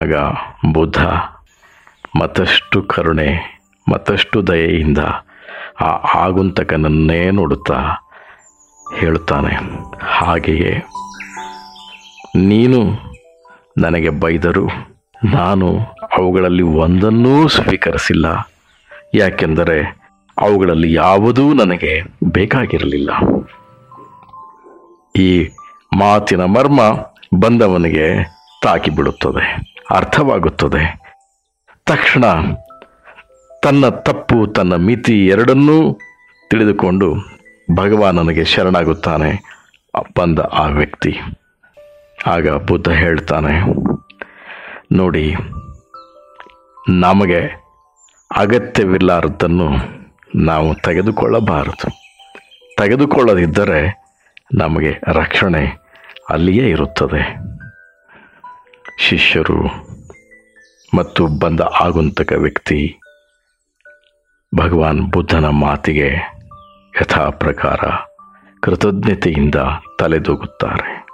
ಆಗ ಬುದ್ಧ ಮತ್ತಷ್ಟು ಕರುಣೆ ಮತ್ತಷ್ಟು ದಯೆಯಿಂದ ಆ ಆಗುಂತಕನನ್ನೇ ನೋಡುತ್ತಾ ಹೇಳುತ್ತಾನೆ ಹಾಗೆಯೇ ನೀನು ನನಗೆ ಬೈದರು ನಾನು ಅವುಗಳಲ್ಲಿ ಒಂದನ್ನೂ ಸ್ವೀಕರಿಸಿಲ್ಲ ಯಾಕೆಂದರೆ ಅವುಗಳಲ್ಲಿ ಯಾವುದೂ ನನಗೆ ಬೇಕಾಗಿರಲಿಲ್ಲ ಈ ಮಾತಿನ ಮರ್ಮ ಬಂದವನಿಗೆ ತಾಕಿಬಿಡುತ್ತದೆ ಅರ್ಥವಾಗುತ್ತದೆ ತಕ್ಷಣ ತನ್ನ ತಪ್ಪು ತನ್ನ ಮಿತಿ ಎರಡನ್ನೂ ತಿಳಿದುಕೊಂಡು ಭಗವಾನನಿಗೆ ಶರಣಾಗುತ್ತಾನೆ ಬಂದ ಆ ವ್ಯಕ್ತಿ ಆಗ ಬುದ್ಧ ಹೇಳ್ತಾನೆ ನೋಡಿ ನಮಗೆ ಅಗತ್ಯವಿಲ್ಲಾರದ್ದನ್ನು ನಾವು ತೆಗೆದುಕೊಳ್ಳಬಾರದು ತೆಗೆದುಕೊಳ್ಳದಿದ್ದರೆ ನಮಗೆ ರಕ್ಷಣೆ ಅಲ್ಲಿಯೇ ಇರುತ್ತದೆ ಶಿಷ್ಯರು ಮತ್ತು ಬಂದ ಆಗುಂತಕ ವ್ಯಕ್ತಿ ಭಗವಾನ್ ಬುದ್ಧನ ಮಾತಿಗೆ ಯಥಾ ಪ್ರಕಾರ ಕೃತಜ್ಞತೆಯಿಂದ ತಲೆದೂಗುತ್ತಾರೆ